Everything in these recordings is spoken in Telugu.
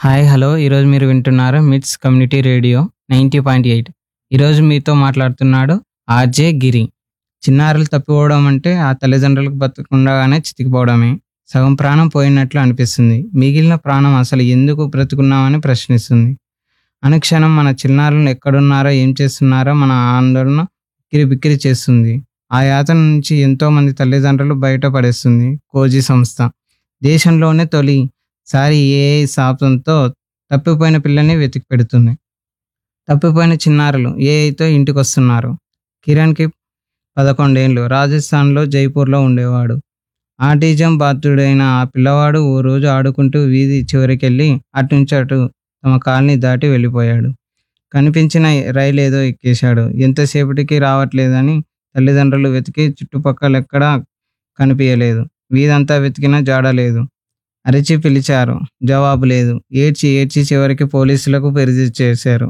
హాయ్ హలో ఈరోజు మీరు వింటున్నారు MITS community radio ninety point eight ఈరోజు మీతో మాట్లాడుతున్నాడు ఆర్జే గిరి చిన్నారులు తప్పిపోవడం అంటే ఆ తల్లిదండ్రులకు బతుకుండగానే చితికిపోవడమే సగం ప్రాణం పోయినట్లు అనిపిస్తుంది మిగిలిన ప్రాణం అసలు ఎందుకు బ్రతుకున్నామని ప్రశ్నిస్తుంది అనుక్షణం మన చిన్నారులను ఎక్కడున్నారో ఏం చేస్తున్నారో మన ఆందోళన బిక్కిరి బిక్కిరి చేస్తుంది ఆ యాతన నుంచి ఎంతో మంది తల్లిదండ్రులు బయటపడేస్తుంది కోజీ సంస్థ దేశంలోనే తొలి సారి ఏఐ సాపంతో తప్పిపోయిన పిల్లని వెతికి పెడుతుంది తప్పిపోయిన చిన్నారులు ఏఐతో ఇంటికి వస్తున్నారు కిరణ్కి పదకొండేళ్ళు రాజస్థాన్లో జైపూర్లో ఉండేవాడు ఆటిజం బాధితుడైన ఆ పిల్లవాడు ఓ రోజు ఆడుకుంటూ వీధి చివరికెళ్ళి అటు నుంచి అటు తమ కాలనీ దాటి వెళ్ళిపోయాడు కనిపించిన రైలు ఏదో ఎక్కేశాడు ఎంతసేపటికి రావట్లేదని తల్లిదండ్రులు వెతికి చుట్టుపక్కల ఎక్కడా కనిపించలేదు వీధంతా వెతికినా జాడలేదు అరిచి పిలిచారు జవాబు లేదు ఏడ్చి ఏడ్చి చివరికి పోలీసులకు ఫిర్యాదు చేశారు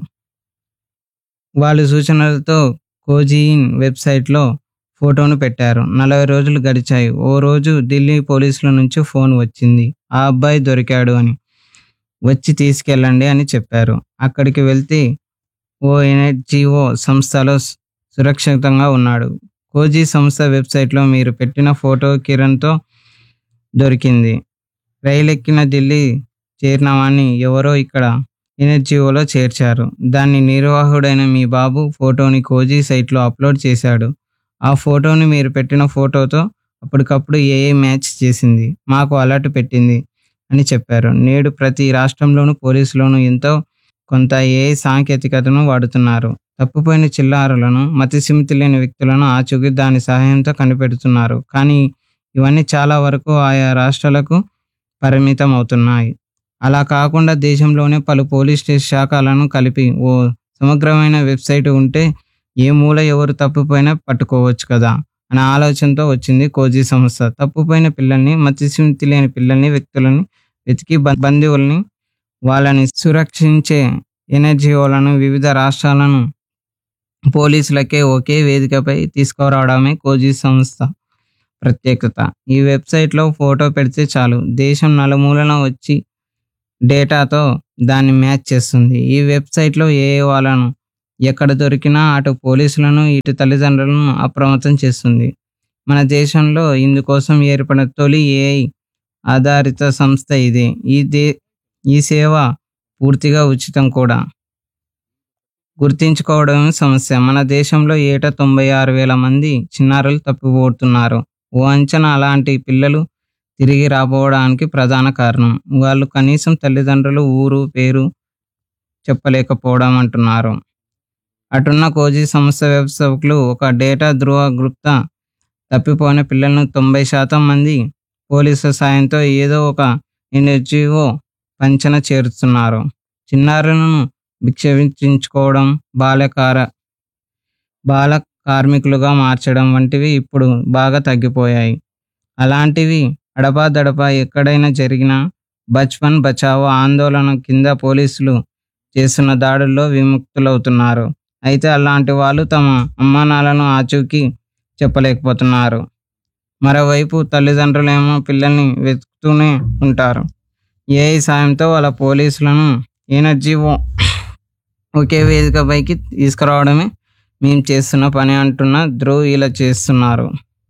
వాళ్ళు సూచనలతో కోజీన్ వెబ్సైట్లో ఫోటోను పెట్టారు నలభై రోజులు గడిచాయి ఓ రోజు ఢిల్లీ పోలీసుల నుంచి ఫోన్ వచ్చింది ఆ అబ్బాయి దొరికాడు అని వచ్చి తీసుకెళ్ళండి అని చెప్పారు అక్కడికి వెళ్తే ఓ ఎన్జిఓ సంస్థలో సు- సురక్షితంగా ఉన్నాడు కోజీ సంస్థ వెబ్సైట్లో మీరు పెట్టిన ఫోటో కిరణ్తో దొరికింది రైలెక్కిన ఢిల్లీ చేరినామని ఎవరో ఇక్కడ ఎన్జిఓలో చేర్చారు దాన్ని నిర్వాహకుడైన మీ బాబు ఫోటోని కోజీ సైట్లో అప్లోడ్ చేశాడు ఆ ఫోటోని మీరు పెట్టిన ఫోటోతో అప్పటికప్పుడు ఏఏ మ్యాచ్ చేసింది మాకు అలర్ట్ పెట్టింది అని చెప్పారు నేడు ప్రతి రాష్ట్రంలోనూ పోలీసులోనూ ఎంతో కొంత ఏ సాంకేతికతను వాడుతున్నారు తప్పిపోయిన చిల్లారులను మతిసిమితి లేని వ్యక్తులను ఆచూకీ దాని సహాయంతో కనిపెడుతున్నారు కానీ ఇవన్నీ చాలా వరకు ఆయా రాష్ట్రాలకు పరిమితం అవుతున్నాయి అలా కాకుండా దేశంలోనే పలు పోలీస్ స్టేషన్ శాఖలను కలిపి ఓ సమగ్రమైన వెబ్సైట్ ఉంటే ఏ మూల ఎవరు తప్పిపోయినా పట్టుకోవచ్చు కదా అనే ఆలోచనతో వచ్చింది కోజీ సంస్థ తప్పిపోయిన పిల్లల్ని మతిసిమితి లేని పిల్లల్ని వ్యక్తులని వెతికి బ- బంధువుల్ని వాళ్ళని సురక్షించే ఎన్జిఓలను వివిధ రాష్ట్రాలను పోలీసులకే ఒకే వేదికపై తీసుకురావడమే కోజీ సంస్థ ప్రత్యేకత ఈ వెబ్సైట్లో ఫోటో పెడితే చాలు దేశం నలుమూలన వచ్చి డేటాతో దాన్ని మ్యాచ్ చేస్తుంది ఈ వెబ్సైట్లో ఏ వాళ్ళను ఎక్కడ దొరికినా అటు పోలీసులను ఇటు తల్లిదండ్రులను అప్రమత్తం చేస్తుంది మన దేశంలో ఇందుకోసం ఏర్పడిన తొలి ఏఐ ఆధారిత సంస్థ ఇదే ఈ దే ఈ సేవ పూర్తిగా ఉచితం కూడా గుర్తించుకోవడం సమస్య మన దేశంలో ఏటా తొంభై ఆరు వేల మంది చిన్నారులు తప్పిపోతున్నారు ఓ అంచనా అలాంటి పిల్లలు తిరిగి రాబోవడానికి ప్రధాన కారణం వాళ్ళు కనీసం తల్లిదండ్రులు ఊరు పేరు చెప్పలేకపోవడం అంటున్నారు అటున్న కోజీ సంస్థ వ్యవస్థకులు ఒక డేటా ధృవ గుప్తా తప్పిపోయిన పిల్లలను తొంభై శాతం మంది పోలీసుల సాయంతో ఏదో ఒక ఎన్జిఓ పంచన చేరుతున్నారు చిన్నారులను భిక్షవించుకోవడం బాలకార బాల కార్మికులుగా మార్చడం వంటివి ఇప్పుడు బాగా తగ్గిపోయాయి అలాంటివి అడపాదడపా ఎక్కడైనా జరిగినా బచ్పన్ బచావో ఆందోళన కింద పోలీసులు చేస్తున్న దాడుల్లో విముక్తులవుతున్నారు అయితే అలాంటి వాళ్ళు తమ అమ్మానాలను ఆచూకీ చెప్పలేకపోతున్నారు మరోవైపు తల్లిదండ్రులేమో పిల్లల్ని వెతుకుతూనే ఉంటారు ఏఐ సాయంతో వాళ్ళ పోలీసులను ఎనర్జీ ఒకే వేదికపైకి తీసుకురావడమే మేము చేస్తున్న పని అంటున్న ధ్రువ్ ఇలా చేస్తున్నారు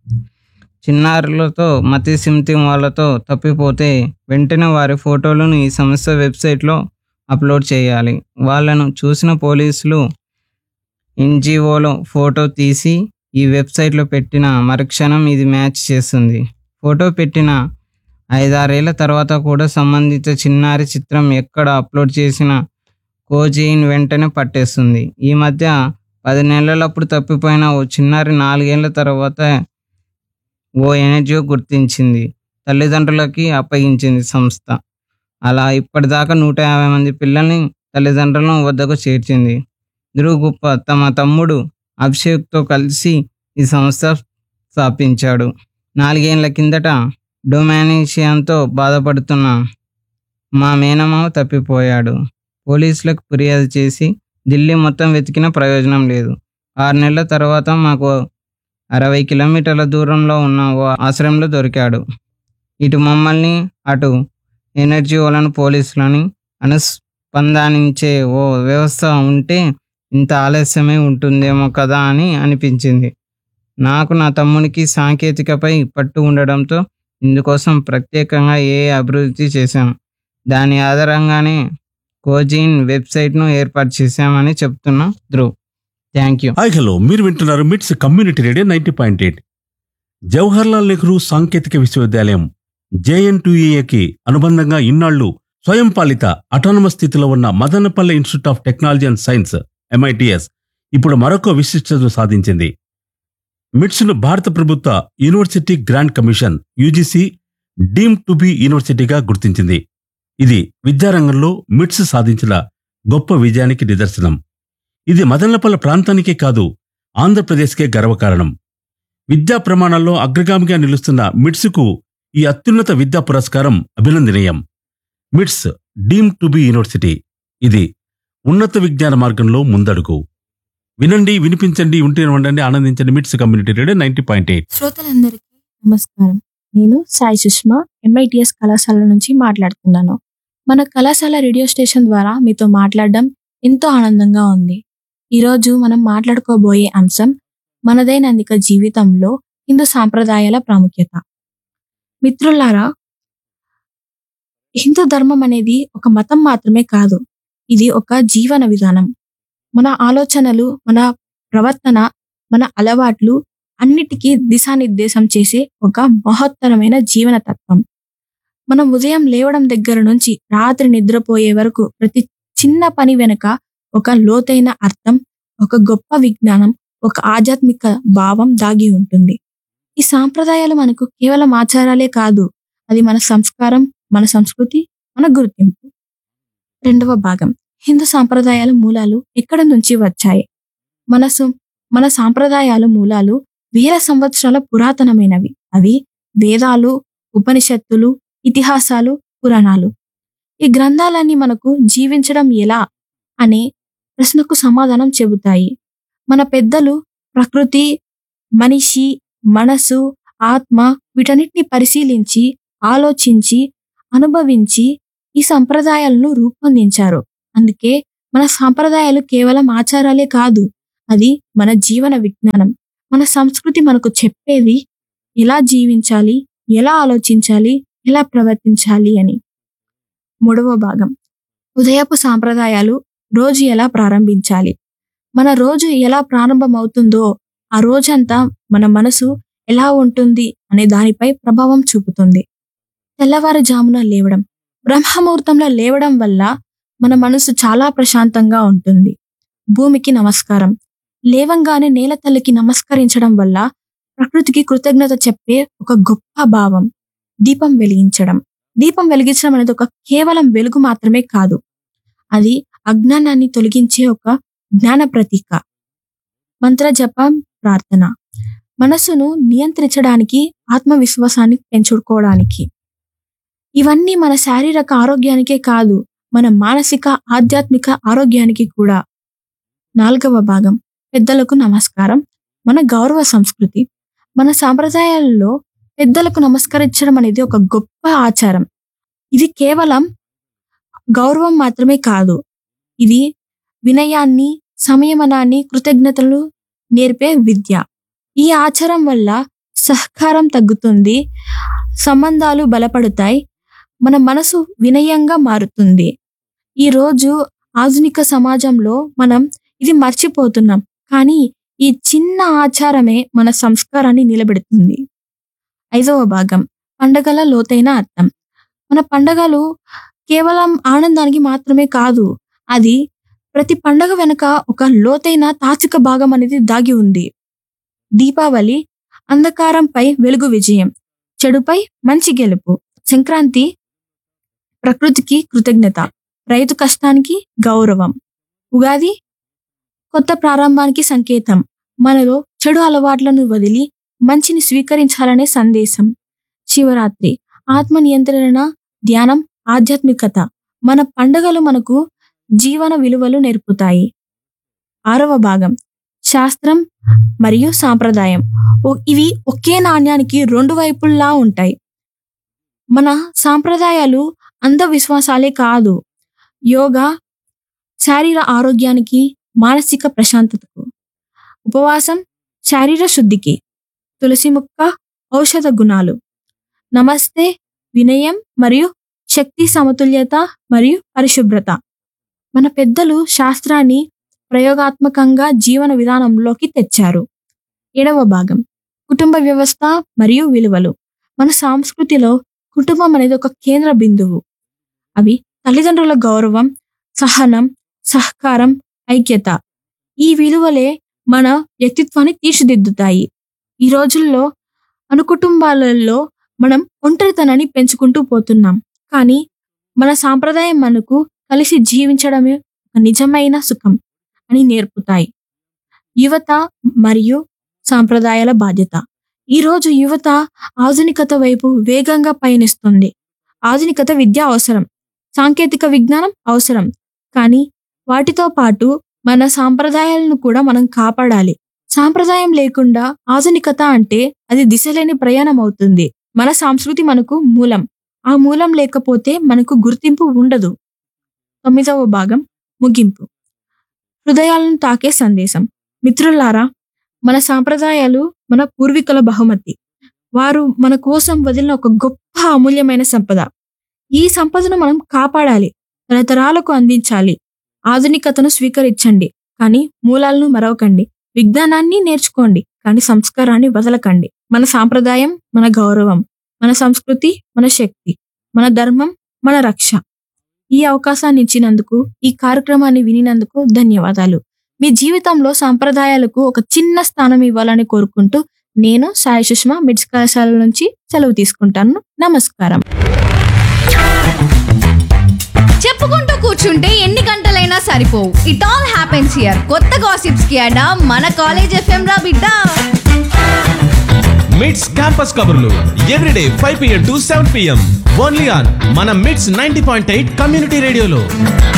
చిన్నారులతో మతి సిమ్తి వాళ్ళతో తప్పిపోతే వెంటనే వారి ఫోటోలను ఈ సంస్థ వెబ్సైట్లో అప్లోడ్ చేయాలి వాళ్ళను చూసిన పోలీసులు ఎన్జిఓలో ఫోటో తీసి ఈ వెబ్సైట్లో పెట్టిన మరుక్షణం ఇది మ్యాచ్ చేస్తుంది ఫోటో పెట్టిన ఐదారేళ్ల తర్వాత కూడా సంబంధిత చిన్నారి చిత్రం ఎక్కడ అప్లోడ్ చేసిన కోజీన్ వెంటనే పట్టేస్తుంది ఈ మధ్య పది నెలలప్పుడు తప్పిపోయిన ఓ చిన్నారి నాలుగేళ్ల తర్వాత ఓ ఎన్జిఓ గుర్తించింది తల్లిదండ్రులకి అప్పగించింది సంస్థ అలా ఇప్పటిదాకా నూట యాభై మంది పిల్లల్ని తల్లిదండ్రులను వద్దకు చేర్చింది ధ్రువ్ గుప్ప తమ తమ్ముడు అభిషేక్తో కలిసి ఈ సంస్థ స్థాపించాడు నాలుగేళ్ల కిందట డొమానేషియాతో బాధపడుతున్న మా మేనమామ తప్పిపోయాడు పోలీసులకు ఫిర్యాదు చేసి ఢిల్లీ మొత్తం వెతికిన ప్రయోజనం లేదు ఆరు నెలల తర్వాత మాకు అరవై కిలోమీటర్ల దూరంలో ఉన్న ఓ ఆశ్రయంలో దొరికాడు ఇటు మమ్మల్ని అటు ఎనర్జీ వాళ్ళను పోలీసులని అనుస్పందానించే ఓ వ్యవస్థ ఉంటే ఇంత ఆలస్యమే ఉంటుందేమో కదా అని అనిపించింది నాకు నా తమ్మునికి సాంకేతికపై పట్టు ఉండడంతో ఇందుకోసం ప్రత్యేకంగా ఏ అభివృద్ధి చేశాం దాని ఆధారంగానే కోజిన్ వెబ్సైట్ను ఏర్పాటు చేశామని చెప్తున్నా Dhruv thank you hi hello మీరు వింటున్నారు MITS community radio ninety point eight Jawaharlal Nehru సాంకేతిక విశ్వవిద్యాలయం జేఎన్టీఏకి అనుబంధంగా ఇన్నాళ్లు స్వయం పాలిత అటానమస్ స్థితిలో ఉన్న Madanapalle institute of technology and science MITS ఇప్పుడు మరొక విశిష్టతను సాధించింది మిట్స్ను భారత ప్రభుత్వ university grant commission UGC deem to be యూనివర్సిటీగా గుర్తించింది ఇది విద్యారంగంలో మిట్స్ సాధించిన గొప్ప విజయానికి నిదర్శనం ఇది మదనపల్లె ప్రాంతానికే కాదు ఆంధ్రప్రదేశ్కే గర్వకారణం విద్యా ప్రమాణాల్లో అగ్రగామిగా నిలుస్తున్న మిట్స్కు ఈ అత్యున్నత విద్యా పురస్కారం అభినందనీయం మిట్స్ డీమ్ టు బి యూనివర్సిటీ ఇది ఉన్నత విజ్ఞాన మార్గంలో ముందడుగు వినండి వినిపించండి ఉంటే ఉండండి ఆనందించండి MITS community radio ninety point eight శ్రోతలందరికీ నమస్కారం నేను సాయి సుష్మా ఎంఐటిఎస్ కళాశాల నుంచి మాట్లాడుతున్నాను మన కళాశాల రేడియో స్టేషన్ ద్వారా మీతో మాట్లాడడం ఎంతో ఆనందంగా ఉంది ఈరోజు మనం మాట్లాడుకోబోయే అంశం మన దైనందిక జీవితంలో హిందూ సాంప్రదాయాల ప్రాముఖ్యత మిత్రులారా హిందూ ధర్మం అనేది ఒక మతం మాత్రమే కాదు ఇది ఒక జీవన విధానం మన ఆలోచనలు మన ప్రవర్తన మన అలవాట్లు అన్నిటికీ దిశానిర్దేశం చేసే ఒక మహత్తరమైన జీవన తత్వం మనం ఉదయం లేవడం దగ్గర నుంచి రాత్రి నిద్రపోయే వరకు ప్రతి చిన్న పని వెనుక ఒక లోతైన అర్థం ఒక గొప్ప విజ్ఞానం ఒక ఆధ్యాత్మిక భావం దాగి ఉంటుంది ఈ సాంప్రదాయాలు మనకు కేవలం ఆచారాలే కాదు అది మన సంస్కారం మన సంస్కృతి మన గుర్తింపు రెండవ భాగం హిందూ సాంప్రదాయాల మూలాలు ఎక్కడ నుంచి వచ్చాయి మన సం- మన సాంప్రదాయాల మూలాలు వేల సంవత్సరాల పురాతనమైనవి అవి వేదాలు ఉపనిషత్తులు ఇతిహాసాలు పురాణాలు ఈ గ్రంథాలన్నీ మనకు జీవించడం ఎలా అనే ప్రశ్నకు సమాధానం చెబుతాయి మన పెద్దలు ప్రకృతి మనిషి మనసు ఆత్మ వీటన్నిటిని పరిశీలించి ఆలోచించి అనుభవించి ఈ సంప్రదాయాలను రూపొందించారు అందుకే మన సాంప్రదాయాలు కేవలం ఆచారాలే కాదు అది మన జీవన విజ్ఞానం మన సంస్కృతి మనకు చెప్పేది ఎలా జీవించాలి ఎలా ఆలోచించాలి ఎలా ప్రవర్తించాలి అని మూడవ భాగం ఉదయపు సాంప్రదాయాలు రోజు ఎలా ప్రారంభించాలి మన రోజు ఎలా ప్రారంభమవుతుందో ఆ రోజంతా మన మనసు ఎలా ఉంటుంది అనే దానిపై ప్రభావం చూపుతుంది తెల్లవారుజామున లేవడం బ్రహ్మముహూర్తంలో లేవడం వల్ల మన మనసు చాలా ప్రశాంతంగా ఉంటుంది భూమికి నమస్కారం లేవంగానే నేల తల్లికి నమస్కరించడం వల్ల ప్రకృతికి కృతజ్ఞత చెప్పే ఒక గొప్ప భావం దీపం వెలిగించడం దీపం వెలిగించడం అనేది ఒక కేవలం వెలుగు మాత్రమే కాదు అది అజ్ఞానాన్ని తొలగించే ఒక జ్ఞాన ప్రతీక మంత్ర జపం ప్రార్థన మనసును నియంత్రించడానికి ఆత్మవిశ్వాసాన్ని పెంచుకోవడానికి ఇవన్నీ మన శారీరక ఆరోగ్యానికే కాదు మన మానసిక ఆధ్యాత్మిక ఆరోగ్యానికి కూడా నాలుగవ భాగం పెద్దలకు నమస్కారం మన గౌరవ సంస్కృతి మన సాంప్రదాయాలలో పెద్దలకు నమస్కరించడం అనేది ఒక గొప్ప ఆచారం ఇది కేవలం గౌరవం మాత్రమే కాదు ఇది వినయాన్ని సంయమనాన్ని కృతజ్ఞతలు నేర్పే విద్య ఈ ఆచారం వల్ల సహకారం తగ్గుతుంది సంబంధాలు బలపడతాయి మన మనసు వినయంగా మారుతుంది ఈ రోజు ఆధునిక సమాజంలో మనం ఇది మర్చిపోతున్నాం కానీ ఈ చిన్న ఆచారమే మన సంస్కారాన్ని నిలబెడుతుంది ఐదవ భాగం పండగల లోతైన అర్థం మన పండగలు కేవలం ఆనందానికి మాత్రమే కాదు అది ప్రతి పండగ వెనుక ఒక లోతైన తాత్విక భాగం అనేది దాగి ఉంది దీపావళి అంధకారంపై వెలుగు విజయం చెడుపై మంచి గెలుపు సంక్రాంతి ప్రకృతికి కృతజ్ఞత రైతు కష్టానికి గౌరవం ఉగాది కొత్త ప్రారంభానికి సంకేతం మనలో చెడు అలవాట్లను వదిలి మంచిని స్వీకరించాలనే సందేశం శివరాత్రి ఆత్మ నియంత్రణ ధ్యానం ఆధ్యాత్మికత మన పండుగలు మనకు జీవన విలువలు నేర్పుతాయి ఆరవ భాగం శాస్త్రం మరియు సాంప్రదాయం ఓ- ఇవి ఒకే నాణ్యానికి రెండు వైపుల్లా ఉంటాయి మన సాంప్రదాయాలు అంధవిశ్వాసాలే కాదు యోగా శారీర ఆరోగ్యానికి మానసిక ప్రశాంతతకు ఉపవాసం శారీర శుద్ధికి తులసి మొక్క ఔషధ గుణాలు నమస్తే వినయం మరియు శక్తి సమతుల్యత మరియు పరిశుభ్రత మన పెద్దలు శాస్త్రాన్ని ప్రయోగాత్మకంగా జీవన విధానంలోకి తెచ్చారు ఏడవ భాగం కుటుంబ వ్యవస్థ మరియు విలువలు మన సంస్కృతిలో కుటుంబం అనేది ఒక కేంద్ర బిందువు అవి తల్లిదండ్రుల గౌరవం సహనం సహకారం ఐక్యత ఈ విలువలే మన వ్యక్తిత్వాన్ని తీర్చిదిద్దుతాయి ఈ రోజుల్లో అనుకుటుంబాలలో మనం ఒంటరితనాన్ని పెంచుకుంటూ పోతున్నాం కానీ మన సాంప్రదాయం మనకు కలిసి జీవించడమే ఒక నిజమైన సుఖం అని నేర్పుతాయి యువత మరియు సాంప్రదాయాల బాధ్యత ఈ రోజు యువత ఆధునికత వైపు వేగంగా పయనిస్తుంది ఆధునికత విద్య అవసరం సాంకేతిక విజ్ఞానం అవసరం కానీ వాటితో పాటు మన సాంప్రదాయాలను కూడా మనం కాపాడాలి సాంప్రదాయం లేకుండా ఆధునికత అంటే అది దిశలేని ప్రయాణం అవుతుంది మన సంస్కృతి మనకు మూలం ఆ మూలం లేకపోతే మనకు గుర్తింపు ఉండదు తొమ్మిదవ భాగం ముగింపు హృదయాలను తాకే సందేశం మిత్రులారా మన సాంప్రదాయాలు మన పూర్వీకుల బహుమతి వారు మన కోసం వదిలిన ఒక గొప్ప అమూల్యమైన సంపద ఈ సంపదను మనం కాపాడాలి తరతరాలకు అందించాలి ఆధునికతను స్వీకరించండి కానీ మూలాలను మరవకండి విజ్ఞానాన్ని నేర్చుకోండి కానీ సంస్కారాన్ని వదలకండి మన సాంప్రదాయం మన గౌరవం మన సంస్కృతి మన శక్తి మన ధర్మం మన రక్ష ఈ అవకాశాన్ని ఇచ్చినందుకు ఈ కార్యక్రమాన్ని వినినందుకు ధన్యవాదాలు మీ జీవితంలో సాంప్రదాయాలకు ఒక చిన్న స్థానం ఇవ్వాలని కోరుకుంటూ నేను సాయి సుష్మా మిడ్స్ కళాశాల నుంచి సెలవు తీసుకుంటాను నమస్కారం చెప్పుకుంటూ కూర్చుంటే ఎన్ని గంటలైనా సరిపోవు ఇట్ ఆల్ హ్యాపెన్స్ హియర్ కొత్త గాసిప్స్ కి అడా మన కాలేజ్ ఎఫ్ఎం రా బిడ్డ మిడ్స్ క్యాంపస్ కబుర్లు everyday five PM to seven PM only on మన MITS ninety point eight community రేడియోలో